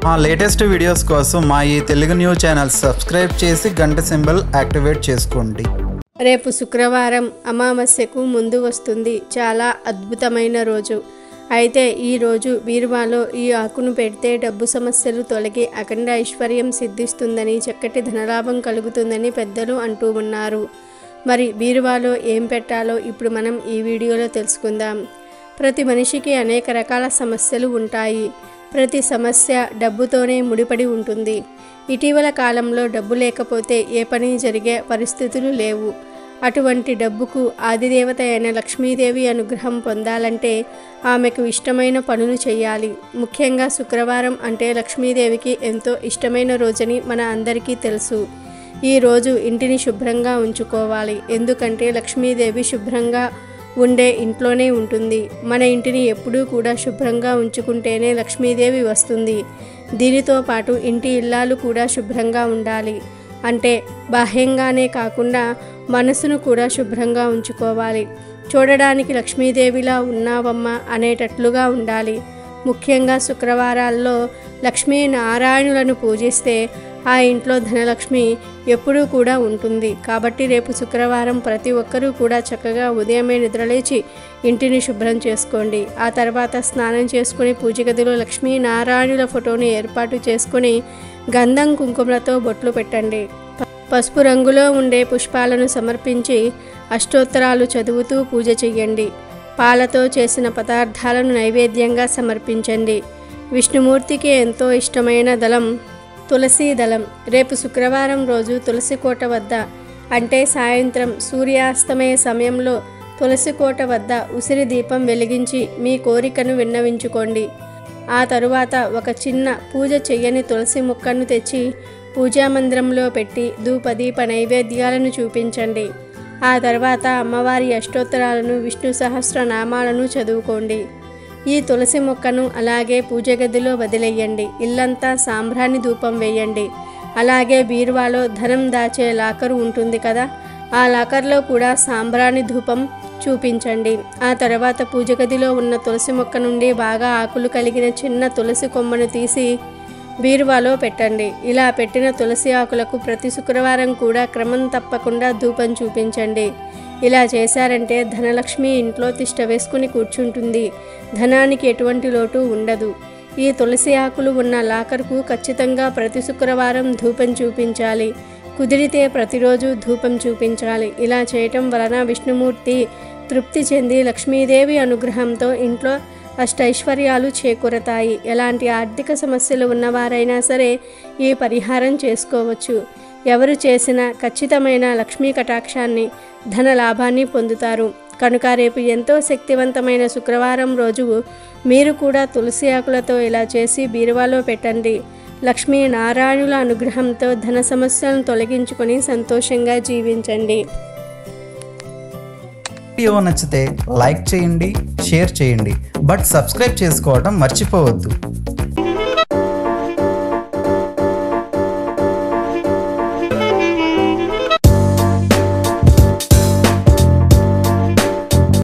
మా latest videos కోసం మా ఈ తెలుగు న్యూస్ ఛానల్ సబ్స్క్రైబ్ చేసి గంట సింబల్ యాక్టివేట్ చేసుకోండి రేపు శుక్రవారం అమావాస్యకు ముందు వస్తుంది చాలా అద్భుతమైన రోజు అయితే ఈ రోజు బీరువాలో ఈ ఆకును పెడితే డబ్బు సమస్యలు తొలగి అఖండ ఐశ్వర్యం సిద్ధిస్తుందని చక్కటి ధనలాభం కలుగుతుందని పెద్దలు అంటూ ఉన్నారు మరి బీరువాలో ఏం పెట్టాలో ఇప్పుడు మనం ఈ వీడియోలో తెలుసుకుందాం ప్రతి మనిషికి అనేక రకాల సమస్యలు ఉంటాయి ప్రతి సమస్య డబ్బుతోనే ముడిపడి ఉంటుంది ఇటీవల కాలంలో డబ్బు లేకపోతే ఏ పని జరిగే పరిస్థితులు లేవు అటువంటి డబ్బుకు ఆదిదేవత అయిన లక్ష్మీదేవి అనుగ్రహం పొందాలంటే ఆమెకు ఇష్టమైన పనులు చేయాలి ముఖ్యంగా శుక్రవారం అంటే లక్ష్మీదేవికి ఎంతో ఇష్టమైన రోజని మన అందరికీ తెలుసు ఈ రోజు ఇంటిని శుభ్రంగా ఉంచుకోవాలి ఎందుకంటే లక్ష్మీదేవి శుభ్రంగా ఉండే ఇంట్లోనే ఉంటుంది మన ఇంటిని ఎప్పుడూ కూడా శుభ్రంగా ఉంచుకుంటేనే లక్ష్మీదేవి వస్తుంది దీనితో పాటు ఇంటి ఇల్లాలు కూడా శుభ్రంగా ఉండాలి అంటే బాహ్యంగానే కాకుండా మనసును కూడా శుభ్రంగా ఉంచుకోవాలి చూడడానికి లక్ష్మీదేవిలా ఉన్నావమ్మ అనేటట్లుగా ఉండాలి ముఖ్యంగా శుక్రవారాల్లో లక్ష్మీ నారాయణులను పూజిస్తే ఆ ఇంట్లో ధనలక్ష్మి ఎప్పుడూ కూడా ఉంటుంది కాబట్టి రేపు శుక్రవారం ప్రతి ఒక్కరూ కూడా చక్కగా ఉదయమే నిద్రలేచి ఇంటిని శుభ్రం చేసుకోండి ఆ తర్వాత స్నానం చేసుకుని పూజ గదిలో లక్ష్మీ నారాయణుల ఫోటోని ఏర్పాటు చేసుకుని గంధం కుంకుమలతో బొట్లు పెట్టండి ప- పసుపు రంగులో ఉండే పుష్పాలను సమర్పించి అష్టోత్తరాలు చదువుతూ పూజ చెయ్యండి పాలతో చేసిన పదార్థాలను నైవేద్యంగా సమర్పించండి విష్ణుమూర్తికి ఎంతో ఇష్టమైన దళం తులసి దళం రేపు శుక్రవారం రోజు తులసి కోట వద్ద అంటే సాయంత్రం సూర్యాస్తమయ సమయంలో తులసి కోట వద్ద ఉసిరి దీపం వెలిగించి మీ కోరికను విన్నవించుకోండి ఆ తరువాత ఒక చిన్న పూజ చెయ్యని తులసి ముక్కను తెచ్చి పూజా మందిరంలో పెట్టి ధూపదీప నైవేద్యాలను చూపించండి ఆ తర్వాత అమ్మవారి అష్టోత్తరాలను విష్ణు సహస్రనామాలను చదువుకోండి ఈ తులసి మొక్కను అలాగే పూజ గదిలో వదిలేయండి ఇల్లంతా సాంబ్రాణి ధూపం వేయండి అలాగే బీరువాలో ధనం దాచే లాకరు ఉంటుంది కదా ఆ లాకర్లో కూడా సాంబ్రాణి ధూపం చూపించండి ఆ తర్వాత పూజ గదిలో ఉన్న తులసి మొక్క నుండి బాగా ఆకులు కలిగిన చిన్న తులసి కొమ్మను తీసి బీరువాలో పెట్టండి ఇలా పెట్టిన తులసి ఆకులకు ప్రతి శుక్రవారం కూడా క్రమం తప్పకుండా ధూపం చూపించండి ఇలా చేశారంటే ధనలక్ష్మి ఇంట్లో తిష్ట వేసుకుని కూర్చుంటుంది ధనానికి ఎటువంటి లోటు ఉండదు ఈ తులసి ఆకులు ఉన్న లాకర్కు ఖచ్చితంగా ప్రతి శుక్రవారం ధూపం చూపించాలి కుదిరితే ప్రతిరోజు ధూపం చూపించాలి ఇలా చేయటం వలన విష్ణుమూర్తి తృప్తి చెంది లక్ష్మీదేవి అనుగ్రహంతో ఇంట్లో అష్టైశ్వర్యాలు చేకూరతాయి ఎలాంటి ఆర్థిక సమస్యలు ఉన్నవారైనా సరే ఈ పరిహారం చేసుకోవచ్చు ఎవరు చేసిన ఖచ్చితమైన లక్ష్మీ కటాక్షాన్ని ధన లాభాన్ని పొందుతారు కనుక రేపు ఎంతో శక్తివంతమైన శుక్రవారం రోజు మీరు కూడా తులసి ఆకులతో ఇలా చేసి బీరువాలో పెట్టండి లక్ష్మీ నారాయణుల అనుగ్రహంతో ధన సమస్యలను తొలగించుకొని సంతోషంగా జీవించండి వీడియో నచ్చితే లైక్ చేయండి షేర్ చేయండి బట్ సబ్స్క్రైబ్ చేసుకోవడం మర్చిపోవద్దు